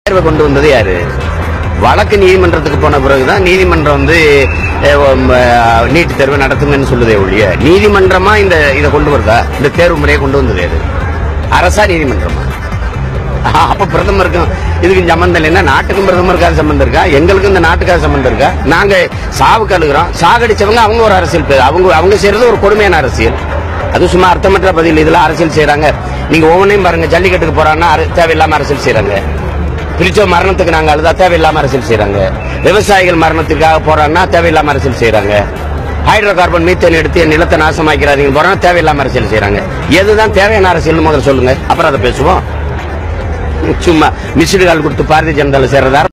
தேர்வை கொண்டு வந்தது யாரு வழக்கு நீதிமன்றத்துக்கு போன பிறகுதான் நீதிமன்றம் வந்து அஹ், உம், அஹ், நீட் தேர்வு நடத்துங்கன்னு சொல்லுதே ஒழிய நீதிமன்றமா இந்த இதை கொண்டு வருதா இந்த தேர்வு முறையை கொண்டு வந்தது யாரு அரசா நீதிமன்றமா ஆஹ், அப்ப பிரதமருக்கும் இதுக்கும் சம்பந்தம் இல்லைன்னா நாட்டுக்கும் பிரதமருக்காக சம்பந்தம் இருக்கா எங்களுக்கும் இந்த நாட்டுக்காக சம்பந்தம் இருக்கா நாங்க சாவுக்கு அழுகிறோம் சாகடிச்சவங்க அவங்க ஒரு அரசியல் பேர் அவங்க அவங்க செய்யறது ஒரு கொடுமையான அரசியல் அது சும்மா அர்த்தமற்ற பதில் இதுல அரசியல் செய்யறாங்க நீங்க ஒவ்வொன்றையும் பாருங்க ஜல்லிக்கட்டுக்கு போறாங்கன்னா அர- தேவையில்லாம அரசியல் செய்யறாங்க பிரிச்சோ மரணத்துக்கு நாங்க அழுதா தேவையில்லாம அரசியல் செய்யறாங்க விவசாயிகள் மரணத்துக்காக போறாங்கன்னா தேவையில்லாம அரசியல் செய்யறாங்க ஹைட்ரோ கார்பன் மீத்தேன் எடுத்து என் நிலத்தை நாசமாக்கிறாதீங்க போறாங்க தேவையில்லாம அரசியல் செய்யறாங்க எதுதான் தேவையான அரசியல் முதல்ல சொல்லுங்க அப்புறம் அதை பேசுவோம் சும்மா மிஸ்டு கால் கொடுத்து பாரதிய ஜனதால சேர்றதா